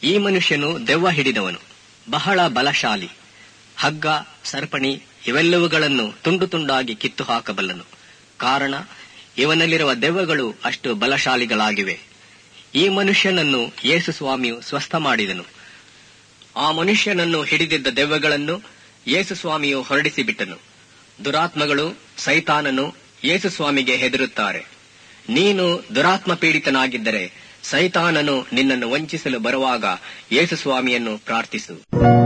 ಈ ಮನುಷ್ಯನು ದೆವ್ವ ಹಿಡಿದವನು ಬಹಳ ಬಲಶಾಲಿ ಹಗ್ಗ ಸರ್ಪಣಿ ಇವೆಲ್ಲವುಗಳನ್ನು ತುಂಡು ತುಂಡಾಗಿ ಕಿತ್ತು ಹಾಕಬಲ್ಲನು ಕಾರಣ ಇವನಲ್ಲಿರುವ ದೆವ್ವಗಳು ಅಷ್ಟು ಬಲಶಾಲಿಗಳಾಗಿವೆ ಈ ಮನುಷ್ಯನನ್ನು ಯೇಸು ಸ್ವಾಮಿಯು ಸ್ವಸ್ಥ ಮಾಡಿದನು ಆ ಮನುಷ್ಯನನ್ನು ಹಿಡಿದಿದ್ದ ದೆವ್ವಗಳನ್ನು ಯೇಸು ಸ್ವಾಮಿಯು ಹೊರಡಿಸಿಬಿಟ್ಟನು ದುರಾತ್ಮಗಳು ಸೈತಾನನು ಯೇಸು ಸ್ವಾಮಿಗೆ ಹೆದರುತ್ತಾರೆ ನೀನು ದುರಾತ್ಮ ಪೀಡಿತನಾಗಿದ್ದರೆ ಸೈತಾನನು ನಿನ್ನನ್ನು ವಂಚಿಸಲು ಬರುವಾಗ ಯೇಸು ಸ್ವಾಮಿಯನ್ನು ಪ್ರಾರ್ಥಿಸು